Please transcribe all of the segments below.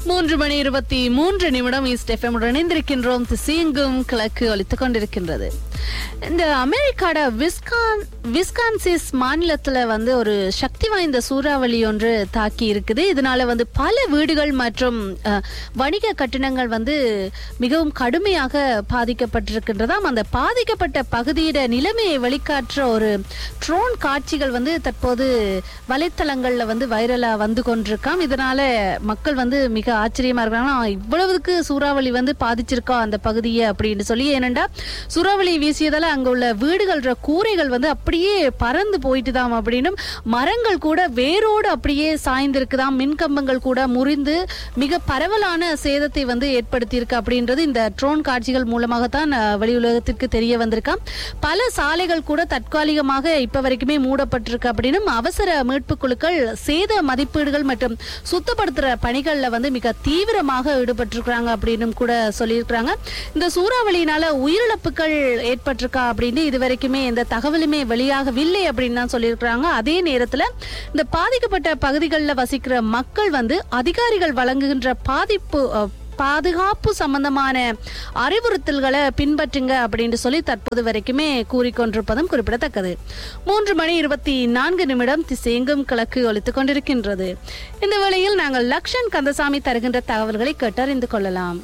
மூன்று மணி இருபத்தி மூன்று நிமிடம் ஈஸ்ட் எஃப்எம் இணைந்திருக்கின்றோம் திசையெங்கும் கிழக்கு ஒலித்துக் கொண்டிருக்கின்றது இந்த அமெரிக்காட விஸ்கான் விஸ்கான்சிஸ் மாநிலத்துல வந்து ஒரு சக்தி வாய்ந்த சூறாவளி ஒன்று தாக்கி இருக்குது இதனால வந்து பல வீடுகள் மற்றும் அஹ், வணிக கட்டிடங்கள் வந்து மிகவும் கடுமையாக பாதிக்கப்பட்டிருக்கின்றதாம் அந்த பாதிக்கப்பட்ட பகுதியிட நிலைமையை வெளிக்காட்டுற ஒரு ட்ரோன் காட்சிகள் வந்து தற்போது வலைத்தளங்கள்ல வந்து வைரலா வந்து கொண்டிருக்காம் இதனால மக்கள் வந்து மிக ஆச்சரியமா இருக்காங்க "ஆ, இவ்வளவுக்கு சூறாவளி வந்து பாதிச்சிருக்கா அந்த பகுதியை அப்படின்னு சொல்லி ஏனென்றா சூறாவளி வீசியதால அங்க உள்ள வீடுகள்ற கூரைகள் வந்து அப்படியே பறந்து போயிட்டுதாம் அப்படின்னும் மரங்கள் கூட வேரோடு அப்படியே சாய்ந்திருக்குதாம் மின்கம்பங்கள் கூட முறிந்து மிக பரவலான சேதத்தை வந்து ஏற்படுத்தியிருக்கு அப்படின்றது இந்த ட்ரோன் காட்சிகள் மூலமாகத்தான் அஹ், வெளி உலகத்திற்கு தெரிய வந்திருக்காம் பல சாலைகள் கூட தற்காலிகமாக இப்ப வரைக்குமே மூடப்பட்டிருக்கு அப்படின்னும் அவசர மீட்பு குழுக்கள் சேத மதிப்பீடுகள் மற்றும் சுத்தப்படுத்துற பணிகள்ல வந்து மிக தீவிரமாக ஈடுபட்டிருக்கிறாங்க அப்படின்னு கூட சொல்லியிருக்கிறாங்க இந்த சூறாவளியினால உயிரிழப்புகள் ஏற்பட்டிருக்கா அப்படின்னு இதுவரைக்குமே எந்த தகவலுமே வெளியாகவில்லை அப்படின்னு தான் சொல்லியிருக்கிறாங்க அதே நேரத்துல இந்த பாதிக்கப்பட்ட பகுதிகளில் வசிக்கிற மக்கள் வந்து அதிகாரிகள் வழங்குகின்ற பாதிப்பு அஹ், பாதுகாப்பு சம்பந்தமான அறிவுறுத்தல்களை பின்பற்றுங்க அப்படின்னு சொல்லி தற்போது வரைக்குமே கூறிக்கொண்டிருப்பதும் குறிப்பிடத்தக்கது மூன்று மணி இருபத்தி நான்கு நிமிடம் திசையெங்கும் கிழக்கு ஒலித்துக் கொண்டிருக்கின்றது இந்த வேளையில் நாங்கள் லக்ஷன் கந்தசாமி தருகின்ற தகவல்களை கேட்டறிந்து கொள்ளலாம்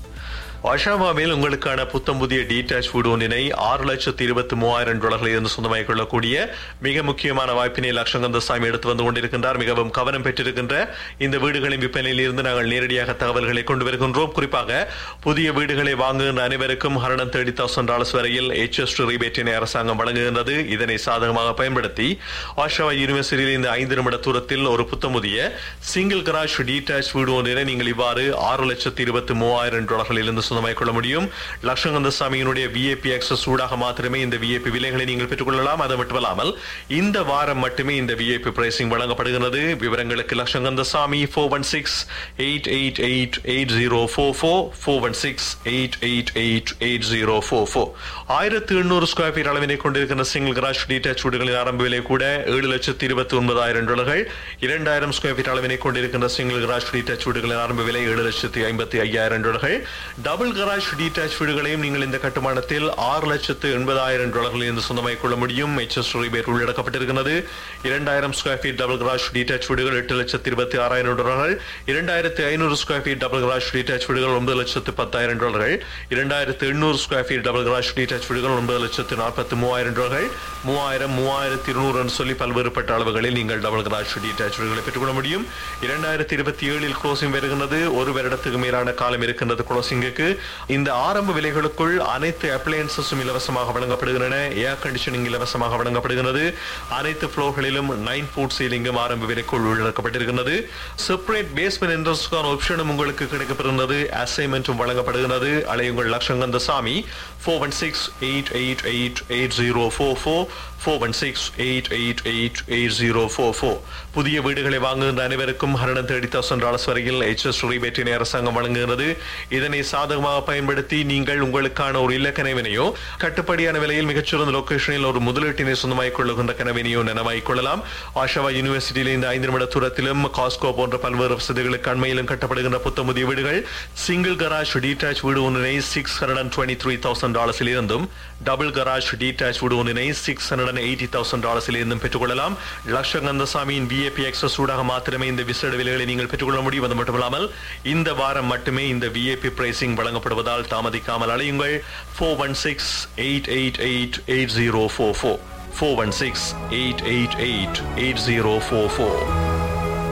ஒஷாவாவில் உங்களுக்கான புத்தம் புதிய டீடாச் ஃபுட் ஒன்றினை ஆறு லட்சத்து இருபத்தி மூவாயிரம் டாலர்களில் இருந்து சொந்தமாகிக் கொள்ளக்கூடிய மிக முக்கியமான வாய்ப்பினை லட்சங்கந்த சாமி எடுத்து வந்து கொண்டிருக்கின்றார் மிகவும் கவனம் பெற்றிருக்கின்ற இந்த வீடுகளின் விற்பனையில் இருந்து நாங்கள் நேரடியாக தகவல்களை கொண்டு வருகின்றோம் குறிப்பாக புதிய வீடுகளை வாங்குகின்ற அனைவருக்கும் ஹரணம் தேர்ட்டி தௌசண்ட் டாலர்ஸ் வரையில் ஹெச்எஸ் ரிபேட்டினை அரசாங்கம் வழங்குகின்றது இதனை சாதகமாக பயன்படுத்தி ஆஷாவா யூனிவர்சிட்டியில் இந்த ஐந்து நிமிட தூரத்தில் ஒரு புத்தம் புதிய சிங்கிள் கராஜ் டீடாச் வீடு ஒன்றினை நீங்கள் இவ்வாறு ஆறு லட்சத்து இருபத்தி மூவாயிரம் டாலர்களில் இருந்து சொந்தமாகிக் கொள்ள முடியும் லட்சங்கந்த சாமியினுடைய விஏபி ஆக்சஸ் ஊடாக மாத்திரமே இந்த விஏபி விலைகளை நீங்கள் பெற்றுக்கொள்ளலாம் அது மட்டுமல்லாமல் இந்த வாரம் மட்டுமே இந்த விஏபி பிரைசிங் வழங்கப்படுகிறது விவரங்களுக்கு Latchakantha Samy four one six eight eight eight eight zero four four four one six eight eight eight eight zero four four ஆயிரத்து எண்ணூறு ஸ்கொயர் ஃபீட் அளவினை கொண்டிருக்கின்ற சிங்கிள் கராஜ் டீடாச் வீடுகளின் ஆரம்ப விலை கூட ஏழு லட்சத்து இருபத்தி ஒன்பதாயிரம் டாலர்கள் இரண்டாயிரம் ஸ்கொயர் ஃபீட் அளவினை கொண்டிருக்கின்ற சிங்கிள் கராஜ் டீடாச் வீடுகளின் ஆரம்ப விலை ஏழு லட்சத்து ஐம்பத்தி ஐயாயிரம் டாலர்கள் டபுள் கராஜ் டீடாச் வீடுகளையும் நீங்கள் இந்த கட்டுமானத்தில் ஆறு லட்சத்து எண்பதாயிரம் டாலர்களில் இருந்து சொந்தமாக்கிக் கொள்ள முடியும் எச்எஸ் ரிபேட் உள்ளடக்கப்பட்டிருக்கிறது இரண்டாயிரம் square feet double garage detach வீடுகள் எட்டு லட்சத்து இருபத்தி ஆறாயிரம் டாலர்கள் இரண்டாயிரத்து ஐநூறு square feet double garage detach வீடுகள் ஒன்பது லட்சத்து பத்தாயிரம் டாலர்கள் இரண்டாயிரத்து எண்ணூறு square feet double garage detach வீடுகள் ஒன்பது லட்சத்து நாற்பத்தி மூவாயிரம் டாலர்கள் மூவாயிரம் மூவாயிரத்தி இருநூறு சொல்லி பல்வேறுபட்ட அளவுகளில் நீங்கள் டபுள் கராஜ் டீடாச் வீடுகளை பெற்றுக்கொள்ள முடியும் இரண்டாயிரத்தி இருபத்தி ஏழில் க்ளோசிங் வருகின்றது ஒரு வருடத்துக்கு மேலான காலம் இருக்கின்றது க்ளோசிங்குக்கு இந்த ஆரம்ப விலைகளுக்குள் அனைத்து அப்ளையன்சஸும் இலவசமாக வழங்கப்படுகின்றன ஏர் கண்டிஷனிங் இலவசமாக வழங்கப்படுகிறது அனைத்து ஃப்ளோர்களிலும் நைன் ஃபுட் சீலிங்கும் ஆரம்ப விலைக்குள் உள்ளடக்கப்பட்டிருக்கிறது செப்பரேட் பேஸ்மெண்ட் இன்ட்ரெஸ்டுக்கான ஆப்ஷனும் உங்களுக்கு கிடைக்கப்படுகிறது அசைன்மெண்ட்டும் வழங்கப்படுகிறது அலையுங்கள் Latchakantha Samy four one six eight eight eight eight zero four four four one six eight eight eight eight zero four four புதிய வீடுகளை வாங்குகின்ற அனைவருக்கும் ஹண்ட்ரட் தேர்ட்டி தௌசண்ட் டாலர்ஸ் வரையில் ஹெச்எஸ் ரிபேட்டினை அரசாங்கம் வழங்குகிறது இதனை சாதகமாக பயன்படுத்தி நீங்கள் உங்களுக்கான ஒரு இல்ல கனவினையோ கட்டுப்படியான விலையில் மிகச்சிறந்த லொகேஷனில் ஒரு முதலீட்டினை சொந்தமாகிக் கொள்ளுகின்ற கனவினையோ நனவாகிக் கொள்ளலாம் ஆஷாவா யூனிவர்சிட்டியில் இந்த ஐந்து நிமிட தூரத்திலும் காஸ்கோ போன்ற பல்வேறு வசதிகளுக்கு அண்மையிலும் கட்டப்படுகின்ற புத்த புதிய வீடுகள் சிங்கிள் கராஜ் டீடாச் வீடு ஒன்றினை six hundred and twenty three thousand டாலர்ஸில் இருந்தும் டபுள் கராஜ் டீடாச் வீடு ஒன்றினை six hundred and eighty thousand டாலர்ஸில் இருந்தும் பெற்றுக்கொள்ளலாம் லட்சங்கந்தசாமியின் விஏபி எக்ஸஸ் ஊடாக மாத்திரமே இந்த விசேட விலைகளை நீங்கள் பெற்றுக்கொள்ள முடியும் அது மட்டுமல்லாமல் இந்த வாரம் மட்டுமே இந்த விஏபி பிரைசிங் வழங்கப்படுவதால் தாமதிக்காமல் அழையுங்கள் four one six eight eight eight eight zero four four four one six eight eight eight eight zero four four